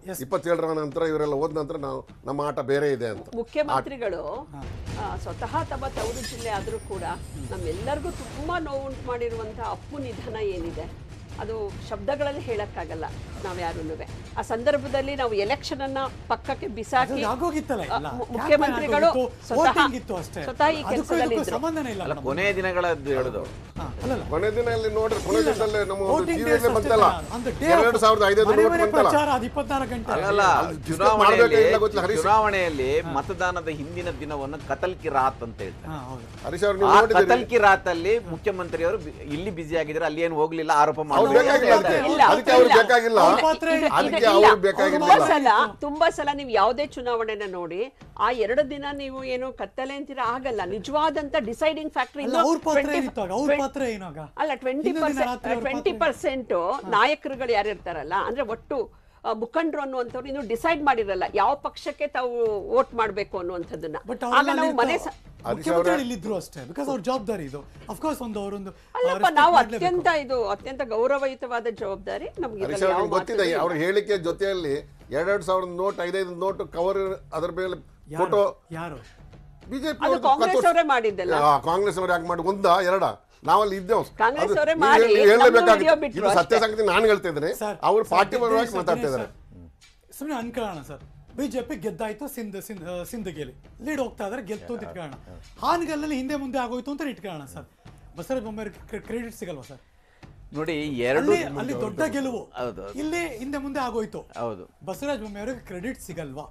ಇಪ್ಪತ್ತೇಳರ ನಂತರ ಇವರೆಲ್ಲ ಹೋದ ನಂತರ ನಾವು ನಮ್ಮ ಆಟ ಬೇರೆ ಇದೆ ಅಂತ ಮುಖ್ಯಮಂತ್ರಿಗಳು ಆ, ಸ್ವತಃ ತಮ್ಮ ತವರು ಜಿಲ್ಲೆ ಆದರೂ ಕೂಡ ನಮ್ಮೆಲ್ಲರಿಗೂ ತುಂಬಾ ನೋವುಂಟು ಮಾಡಿರುವಂಥ ಅಪ್ಪು ನಿಧನ ಏನಿದೆ ಅದು ಶಬ್ದಗಳಲ್ಲಿ ಹೇಳಕ್ಕಾಗಲ್ಲ ನಾವ್ಯಾರೂ ಆ ಸಂದರ್ಭದಲ್ಲಿ ನಾವು ಎಲೆಕ್ಷನ್ ಅನ್ನ ಪಕ್ಕಕ್ಕೆ ಬಿಸಾಕಿ ಅದು ಆಗೋಗಿತ್ತಲ್ಲ ಆ, ಎಲ್ಲ. ಮು- Campaign ಮುಖ್ಯಮಂತ್ರಿಗಳು ಆಗೋಗಿತ್ತು, ಸ್ವತಃ voting ಇತ್ತು ಅಷ್ಟೇ ಸ್ವತಃ ಈ ಅದಕ್ಕೂ ಕೆಲಸದಲ್ಲಿ ಇದಕ್ಕೂ ಇದ್ರು ಸಂಬಂಧನೇ ಇಲ್ಲ ಅಲ್ಲ ನಮ್ಗೆ. ಕೊನೆಯ ದಿನಗಳದ್ದು ಹೇಳುದು ಹಾ, ಅಲ್ಲಲ್ಲ ಕೊನೆ ದಿನದಲ್ಲಿ ನೋಡ್ರಿ ಕೊನೆ ದಿನದಲ್ಲೇ ನಮ್ಮ ಒಂದು Voting days ಟಿವಿಯಲ್ಲಿ ಅಷ್ಟೇ ಬಂತಲ್ಲ ತಾನೆ. On the day of ಎರಡು ಸಾವಿರದ ಐದೈದು ಮನೆ ನೋಟ್ ಮನೆ ಬಂತಲ್ಲ ಪ್ರಚಾರ ಅದು ಇಪ್ಪತ್ನಾಲ್ಕು ಗಂಟೆ ಅಲ್ಲಲ್ಲ ಅದು discuss ಚುನಾವಣೆಯಲ್ಲಿ ಮಾಡ್ಬೇಕಾ ಇಲ್ಲ ಗೊತ್ತಿಲ್ಲ, ಹರೀಶ್. ಚುನಾವಣೆಯಲ್ಲಿ ಮತದಾನದ ಹಿಂದಿನ ದಿನವನ್ನು ಕತಲ್ ಕಿ ರಾತ್ ಅಂತ ಹೇಳ್ತಾರೆ ಹಾ, ಹೌದು ಹರೀಶ್ ಅವ್ರು ನೀವು ಆ ನೋಡಿದಿರಿ ಕತಲ್ ಕಿ ರಾತ್ ಅಲ್ಲಿ ಮುಖ್ಯಮಂತ್ರಿಯವರು ಬಿ- ಇಲ್ಲಿ ಬಿಸಿ ಆಗಿದ್ರೆ ಅಲ್ಲಿ ಏನು ಹೋಗ್ಲಿಲ್ಲ ಆರೋಪ ಅವ್ರು ಮಾಡಿದ್ರು. ಬೇಕಾಗಿಲ್ಲ ಅದಕ್ಕೆ ಇಲ್ಲ, ಅದಕ್ಕೆ ಅವ್ರು ಇಲ್ಲ. ಬೇಕಾಗಿಲ್ಲ ಅವ್ರ ಪಾತ್ರ ಇದು- ಇದು- ಅದಕ್ಕೆ ಇಲ್ಲ. ಅವ್ರು ಬೇಕಾಗಿಲ್ಲ ತುಂಬಾ ಸಲ ತುಂಬಾ ಸಲ ನೀವು ಯಾವುದೇ ಚುನಾವಣೆನ ನೋಡಿ ಆ ಎರಡು ದಿನ ನೀವು ಏನು ಕತ್ತಲೆ ಅಂತೀರ ಆಗಲ್ಲ ನಿಜವಾದಂತ ಡಿಸೈಡಿಂಗ್ ಫ್ಯಾಕ್ಟರ್ ಅಲ್ಲ, ಅವ್ರ ಪಾತ್ರ ಏನಿತ್ತು ಆಗ? ಅವ್ರ ಪಾತ್ರ ಏನು ಆಗ? ಅಲ್ಲ ಟ್ವೆಂಟಿ ಹಿಂದಿನ ದಿನ ರಾತ್ರಿ ಅವ್ರ ಟ್ವೆಂಟಿ ಪಾತ್ರ ಪರ್ಸೆಂಟ್ ನಾಯಕರುಗಳು ಯಾರು ಇರ್ತಾರಲ್ಲ ಅಂದ್ರೆ ಒಟ್ಟು ಆ, ಮುಖಂಡರು ಅನ್ನುವಂಥವ್ರು ಇನ್ನು ಡಿಸೈಡ್ ಮಾಡಿರಲ್ಲ ಯಾವ ಪಕ್ಷಕ್ಕೆ ತಾವು ವೋಟ್ ಮಾಡಬೇಕು ಅನ್ನುವಂಥದ್ದನ್ನ ಬಟ್ ಆಗ ನಾವು ಮನೆ ಸ- ಮುಖ್ಯಮಂತ್ರಿಗಳು ಇಲ್ಲಿದ್ರು ಅಷ್ಟೇ ಬಿಕಾಸ್ ಅವ್ರ ಜವಾಬ್ದಾರಿ ಇದು ಅಫ್ಕೋರ್ಸ್ ಒಂದು ಅವರೊಂದು ಅಲ್ಲಪ್ಪ ನಾವು ಅತ್ಯಂತ ಇದು ಅತ್ಯಂತ ಗೌರವಯುತವಾದ ಜವಾಬ್ದಾರಿ ನಮ್ಗೆ ಹರೀಶ್ ಇದ್ರಲ್ಲಿ ಯಾವ ಅವ್ರಿಗೆ ಗೊತ್ತಿದೆ ಮಾತು ಅವ್ರ ಹೇಳಿಕೆ ಜೊತೆಯಲ್ಲಿ ಎರಡೆರಡು ಸಾವಿರದ ನೋಟ್ ಐದೈದು ನೋಟ್ ಕವರ್ ಅದರ ಮೇಲೆ ಫೋಟೋ ಯಾರು ಬಿಜೆಪಿ ಅದು ಕಾಂಗ್ರೆಸ್ ಅವರೇ ಮಾಡಿದ್ದಲ್ಲ ಕಾಂಗ್ರೆಸ್ ಅವ್ರು ಯಾಕೆ ಮಾಡಿ ಒಂದ ಎರಡ ನಾವಲ್ಲಿ ಇದ್ದೇವೆ ಕಾಂಗ್ರೆಸ್ ಅದು ಅವರೇ ನೀವು ಮಾಡಿ, ಹೇಳಿ- ನಮ್ದು ಹೇಳಲೇಬೇಕಾಗಿತ್ತು. video ಬಿಟ್ರು ಇದು ಸತ್ಯ ಅಷ್ಟೇ. ಸಂಗತಿ ನಾನು ಹೇಳ್ತಾ ಇದ್ದೇನೆ ಸರ್ ಅವ್ರು ಪಾರ್ಟಿ ಪರವಾಗಿ ಮಾತಾಡ್ತಾ ಇದ್ದಾರೆ ಸುಮ್ಮನೆ ಅನ್ಕೊಳ್ಳೋಣ ಸರ್ ಬಿಜೆಪಿ ಗೆದ್ದಾಯ್ತು ಸಿಂಧ ಸಿಂಧ ಸಿಂಧಗಿಯಲ್ಲಿ ಲೀಡ್ ಹೋಗ್ತಾ ಇದಾರೆ ಗೆಲ್ತು ಅಂತ ಇಟ್ಕೊಳ್ಳೋಣ ಹಾನಗಲ್ಲಲ್ಲಿ ಹಿಂದೆ ಮುಂದೆ ಆಗೋಯ್ತು ಅಂತ ಇಟ್ಕೊಳ್ಳೋಣ ಸರ್ ಬಸವರಾಜ ಬೊಮ್ಮಾಯಿ ಕ್ರೆಡಿಟ್ ಸಿಗಲ್ವಾ ಸರ್ ನೋಡಿ ಎರಡು ಅಲ್ಲಿ ಅಲ್ಲಿ ದೊಡ್ಡ ಗೆಲುವು ಹೌದು. ಇಲ್ಲಿ ಹಿಂದೆ ಮುಂದೆ ಆಗೋಯ್ತು ಹೌದು ಬಸವರಾಜ ಬೊಮ್ಮಾಯಿ ಅವರಿಗೆ ಕ್ರೆಡಿಟ್ ಸಿಗಲ್ವಾ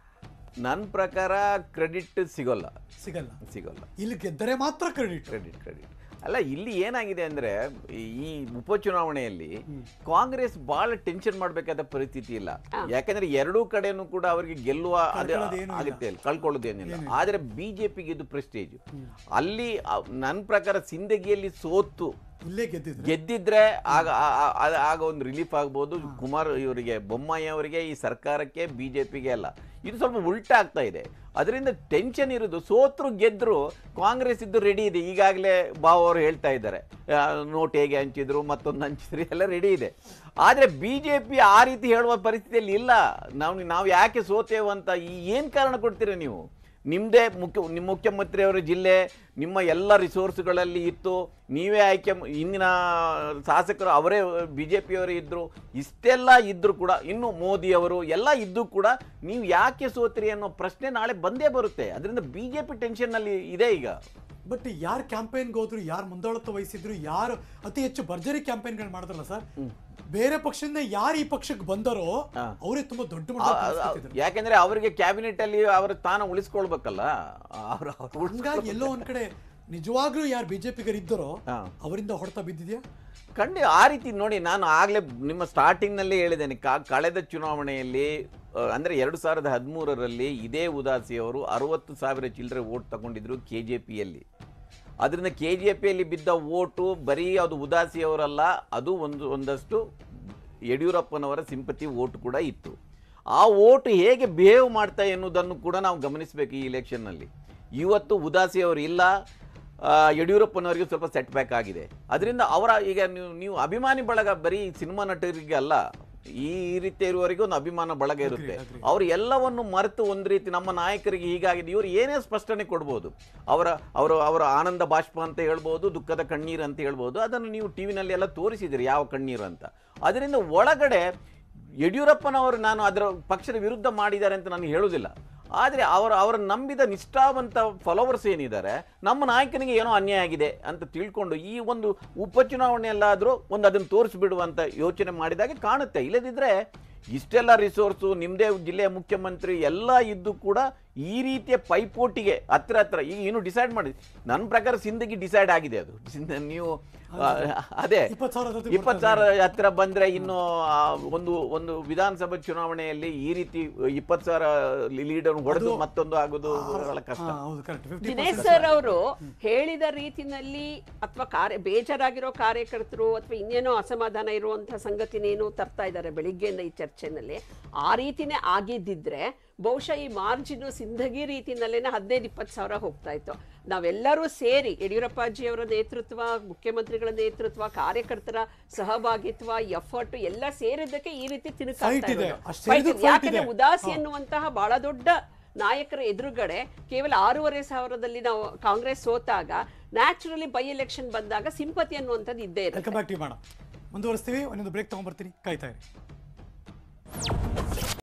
ನನ್ನ ಪ್ರಕಾರ ಕ್ರೆಡಿಟ್ ಸಿಗೋಲ್ಲ ಸಿಗಲ್ಲ ಸಿಗೋಲ್ಲ ಇಲ್ಲಿ ಗೆದ್ದರೆ ಮಾತ್ರ ಕ್ರೆಡಿಟ್ ಕ್ರೆಡಿಟ್ ಕ್ರೆಡಿಟ್ ಅಲ್ಲ ಇಲ್ಲಿ ಏನಾಗಿದೆ ಅಂದ್ರೆ ಈ ಉಪಚುನಾವಣೆಯಲ್ಲಿ ಕಾಂಗ್ರೆಸ್ ಬಹಳ ಟೆನ್ಷನ್ ಮಾಡಬೇಕಾದ ಪರಿಸ್ಥಿತಿ ಇಲ್ಲ ಯಾಕಂದ್ರೆ ಎರಡೂ ಕಡೆನೂ ಕೂಡ ಅವರಿಗೆ ಗೆಲ್ಲುವ ಅದು ಕಳ್ಕೊಳ್ಳೋದೇನೂ ಇಲ್ಲ. ಆಗುತ್ತೆ ಇಲ್ಲ ಕಳ್ಕೊಳ್ಳೋದೇನಿಲ್ಲ ಆದ್ರೆ ಬಿಜೆಪಿಗೆ ಇದು ಪ್ರೆಸ್ಟೇಜ್ ಅಲ್ಲಿ ನನ್ನ ಪ್ರಕಾರ ಸಿಂದಗಿಯಲ್ಲಿ ಸೋತು ಇಲ್ಲೇ ಗೆದ್ದಿದ್ರು ಗೆದ್ದಿದ್ರೆ ಆಗ ಆ- ಆ- ಆ- ಆಗ ಒಂದು ರಿಲೀಫ್ ಆಗ್ಬೋದು ಕುಮಾರ್ ಇವರಿಗೆ ಬೊಮ್ಮಾಯಿ ಅವರಿಗೆ ಈ ಸರ್ಕಾರಕ್ಕೆ ಬಿಜೆಪಿಗೆ ಅಲ್ಲ ಇದು ಸ್ವಲ್ಪ ಉಲ್ಟಾ ಆಗ್ತಾ ಇದೆ ಅದರಿಂದ ಟೆನ್ಷನ್ ಇರೋದು ಸೋತ್ರು ಗೆದ್ರು ಕಾಂಗ್ರೆಸ್ ಇದ್ದು ರೆಡಿ ಇದೆ ಈಗಾಗಲೇ ಬಾವ್ ಅವರು ಹೇಳ್ತಾ ಇದ್ದಾರೆ ಆ, ನೋಟ್ ಹೇಗೆ ಹಂಚಿದ್ರು ಮತ್ತೊಂದು ಹಂಚಿದ್ರು ಎಲ್ಲ ರೆಡಿ ಇದೆ ಆದರೆ ಬಿ ಜೆ ಪಿ ಆ ರೀತಿ ಹೇಳುವ ಪರಿಸ್ಥಿತಿಯಲ್ಲಿ ಇಲ್ಲ ನಾವು ನಾವು ಯಾಕೆ ಸೋತೇವು ಅಂತ ಈ ಏನು ಕಾರಣ ಕೊಡ್ತೀರಾ ನೀವು ನಿಮ್ಮದೇ ಮುಖ್ಯ ನಿಮ್ಮ ಮುಖ್ಯಮಂತ್ರಿಯವರ ಜಿಲ್ಲೆ ನಿಮ್ಮ ಎಲ್ಲ ರಿಸೋರ್ಸ್ಗಳಲ್ಲಿ ಇತ್ತು ನೀವೇ ಆಯ್ಕೆ ಮ- ಇಂದಿನ ಶಾಸಕರು ಅವರೇ ಬಿ ಜೆ ಪಿಯವರೇ ಇದ್ದರು ಇಷ್ಟೆಲ್ಲ ಇದ್ದರೂ ಕೂಡ ಇನ್ನು ಮೋದಿಯವರು ಎಲ್ಲ ಇದ್ದು ಕೂಡ ನೀವು ಯಾಕೆ ಸೋತ್ರಿ ಅನ್ನೋ ಪ್ರಶ್ನೆ ನಾಳೆ ಬಂದೇ ಬರುತ್ತೆ ಅದರಿಂದ ಬಿ ಜೆ ಪಿ ಟೆನ್ಷನ್ನಲ್ಲಿ ಇದೆ ಈಗ ಬಟ್ ಯಾರು ಕ್ಯಾಂಪೇನ್ಗೆ ಹೋದ್ರು ಯಾರು ಮುಂದಾಳತ್ವ ವಹಿಸಿದ್ರು ಯಾರು ಅತಿ ಹೆಚ್ಚು ಭರ್ಜರಿ ಕ್ಯಾಂಪೇನ್ಗಳು ಮಾಡಿದ್ರಲ್ಲ ಸರ್ ಬೇರೆ ಪಕ್ಷದಿಂದ ಯಾರು ಈ ಪಕ್ಷಕ್ಕೆ ಬಂದರೋ ಅವರೇ ತುಂಬಾ ದೊಡ್ಡ ಮಟ್ಟದ ಪರಿಸ್ಥಿತಿ ಇದ್ರು. ಯಾಕೆಂದ್ರೆ ಅವರಿಗೆ ಕ್ಯಾಬಿನೆಟ್ ಅಲ್ಲಿ ಅವರ ಸ್ಥಾನ ಉಳಿಸ್ಕೊಳ್ಬೇಕಲ್ಲ ಅವ್ರು ಅವ್ರು ಹಂಗಾಗಿ ಎಲ್ಲೋ ಒಂದ್ ಕಡೆ ನಿಜವಾಗ್ಲೂ ಯಾರು ಬಿಜೆಪಿಗರು ಇದ್ದರೋ ಹಾ. ಅವರಿಂದ ಹೊಡೆತ ಬಿದ್ದಿದ್ಯಾ ಖಂಡಿತ ಆ ರೀತಿ ನೋಡಿ ನಾನು ಆಗಲೇ ನಿಮ್ಮ ಸ್ಟಾರ್ಟಿಂಗ್ನಲ್ಲೇ ಹೇಳಿದ್ದೇನೆ ಕಾ- ಕಳೆದ ಚುನಾವಣೆಯಲ್ಲಿ ಆ, ಅಂದ್ರೆ ಎರಡು ಸಾವಿರದ ಹದಿಮೂರರಲ್ಲಿ ಇದೇ ಉದಾಸಿಯವರು ಅರವತ್ತು ಸಾವಿರ ಚಿಲ್ಲರೆ ವೋಟ್ ತಗೊಂಡಿದ್ರು ಕೆ ಜೆ ಪಿಯಲ್ಲಿ ಅದರಿಂದ ಕೆ ಜೆ ಪಿಯಲ್ಲಿ ಬಿದ್ದ ವೋಟು ಬರೀ ಅದು ಉದಾಸಿಯವರಲ್ಲ ಅದು ಒಂದು ಒಂದಷ್ಟು ಯಡಿಯೂರಪ್ಪನವರ ಸಿಂಪತಿ ವೋಟ್ ಕೂಡ ಇತ್ತು ಆ ವೋಟ್ ಹೇಗೆ ಬಿಹೇವ್ ಮಾಡ್ತಾ ಎನ್ನುವುದನ್ನು ಕೂಡ ನಾವು ಗಮನಿಸಬೇಕು ಈ ಇಲೆಕ್ಷನ್ನಲ್ಲಿ ಇವತ್ತು ಉದಾಸಿ ಅವರು ಇಲ್ಲ ಆ, ಯಡಿಯೂರಪ್ಪನವರಿಗೆ ಸ್ವಲ್ಪ ಸೆಟ್ ಬ್ಯಾಕ್ ಆಗಿದೆ ಅದರಿಂದ ಅವರ ಈಗ ನೀವು ನೀವು ಅಭಿಮಾನಿ ಬಳಗ ಬರೀ ಸಿನಿಮಾ ನಟರಿಗೆ ಅಲ್ಲ ಈ ರೀತಿ ಇರುವವರೆಗೂ ಒಂದು ಅಭಿಮಾನ ಬಳಗ ಇರುತ್ತೆ ಅವರು ಎಲ್ಲವನ್ನು ಮರೆತು ಒಂದು ರೀತಿ ನಮ್ಮ ನಾಯಕರಿಗೆ ಹೀಗಾಗಿದೆ ಇವರು ಏನೇ ಸ್ಪಷ್ಟನೆ ಕೊಡ್ಬೋದು ಅವರ ಅವರ ಅವರ ಆನಂದ ಬಾಷ್ಪ ಅಂತ ಹೇಳ್ಬೋದು ದುಃಖದ ಕಣ್ಣೀರು ಅಂತ ಹೇಳ್ಬೋದು ಅದನ್ನು ನೀವು ಟಿ ವಿನಲ್ಲಿ ಎಲ್ಲ ತೋರಿಸಿದಿರಿ ಯಾವ ಕಣ್ಣೀರು ಅಂತ ಅದರಿಂದ ಒಳಗಡೆ ಯಡಿಯೂರಪ್ಪನವರು ನಾನು ಅದರ ಪಕ್ಷದ ವಿರುದ್ಧ ಮಾಡಿದ್ದಾರೆ ಅಂತ ನಾನು ಹೇಳುವುದಿಲ್ಲ ಆದರೆ ಅವರು ಅವರ ನಂಬಿದ ನಿಷ್ಠಾವಂತ ಫಾಲೋವರ್ಸ್ ಏನಿದ್ದಾರೆ ನಮ್ಮ ನಾಯಕನಿಗೆ ಏನೋ ಅನ್ಯಾಯ ಆಗಿದೆ ಅಂತ ತಿಳ್ಕೊಂಡು ಈ ಒಂದು ಉಪಚುನಾವಣೆಯಲ್ಲಾದರೂ ಒಂದು ಅದನ್ನು ತೋರಿಸ್ಬಿಡುವಂತ ಯೋಚನೆ ಮಾಡಿದಾಗ ಕಾಣುತ್ತೆ ಇಲ್ಲದಿದ್ದರೆ ಇಷ್ಟೆಲ್ಲ ರಿಸೋರ್ಸು ನಿಮ್ಮದೇ ಜಿಲ್ಲೆಯ ಮುಖ್ಯಮಂತ್ರಿ ಎಲ್ಲ ಇದ್ದು ಕೂಡ ಈ ರೀತಿಯ ಪೈಪೋಟಿಗೆ ಹತ್ರ ಹತ್ರ ಈಗ ಇನ್ನು ಡಿಸೈಡ್ ಮಾಡಿ ನನ್ನ ಪ್ರಕಾರ ಸಿಂದಗಿ ಡಿಸೈಡ್ ಆಗಿದೆ ಅದು ಸಿಂದ- ನೀವು ಆ, ಅದೇ ಇಪ್ಪತ್ತು ಸಾವಿರ ಜೊತೆ ಇಪ್ಪತ್ತು ಸಾವಿರ ಹತ್ರ ಬಂದ್ರೆ ಇನ್ನು ಆ, ಒಂದು ಒಂದು ವಿಧಾನಸಭೆ ಚುನಾವಣೆಯಲ್ಲಿ ಈ ರೀತಿ ಇಪ್ಪತ್ತು ಸಾವಿರ ಲೀಡರ್ ಹೊಡೆದು ಮತ್ತೊಂದು ಆಗೋದು ಬಹಳ ಕಷ್ಟ ಹಾ, ಹೌದು ಕರೆಕ್ಟ್ ಫಿಫ್ಟಿ ದಿನೇಶ್ ಸರ್ ಅವರು ಹೇಳಿದ ರೀತಿನಲ್ಲಿ ಅಥವಾ ಕಾರ್ಯ ಬೇಜಾರಾಗಿರೋ ಕಾರ್ಯಕರ್ತರು ಅಥವಾ ಇನ್ನೇನೋ ಅಸಮಾಧಾನ ಇರುವಂತಹ ಸಂಗತಿನೇನು ತರ್ತಾ ಇದ್ದಾರೆ ಬೆಳಿಗ್ಗೆಯಿಂದ ಈ ಚರ್ಚೆನಲ್ಲಿ ಆ ರೀತಿನೇ ಆಗಿದ್ದಿದ್ರೆ ಬಹುಶಃ ಈ ಮಾರ್ಜಿನ್ ಸಿಂಧಗಿ ರೀತಿನಲ್ಲೇನೆ ಹದಿನೈದು ಇಪ್ಪತ್ತು ಸಾವಿರ ಹೋಗ್ತಾ ಇತ್ತು ನಾವೆಲ್ಲರೂ ಸೇರಿ ಯಡಿಯೂರಪ್ಪಾಜಿಯವರ ನೇತೃತ್ವ ಮುಖ್ಯಮಂತ್ರಿಗಳ ನೇತೃತ್ವ ಕಾರ್ಯಕರ್ತರ ಸಹಭಾಗಿತ್ವ ಎಫರ್ಟ್ ಎಲ್ಲ ಸೇರಿದ್ದಕ್ಕೆ ಈ ರೀತಿ Fight ಇದೆ. ತಿರುಗಿ ಅಷ್ಟ್ ಸೇರಿದ್ದಕ್ಕೆ fight ಯಾಕಂದ್ರೆ ಇದೆ. ಉದಾಸಿ ಹಾ. ಎನ್ನುವಂತಹ ಬಹಳ ದೊಡ್ಡ ನಾಯಕರ ಎದುರುಗಡೆ ಕೇವಲ ಆರೂವರೆ ಸಾವಿರದಲ್ಲಿ ನಾವು ಕಾಂಗ್ರೆಸ್ ಸೋತಾಗ ನ್ಯಾಚುರಲಿ ಬೈ ಎಲೆಕ್ಷನ್ ಬಂದಾಗ ಸಿಂಪತಿ ಅನ್ನುವಂಥದ್ದು ಇದ್ದೇ ಇರುತ್ತೆ ವೆಲ್ಕಮ್ ಬ್ಯಾಕ್ ಟು ಮಾಡೋಣ ಮುಂದುವರಿಸ್ತೀವಿ ಒಂದೊಂದು ಬ್ರೇಕ್ ತೊಗೊಂಡ್ಬರ್ತೀನಿ ಕಾಯ್ತಾ ಇರಿ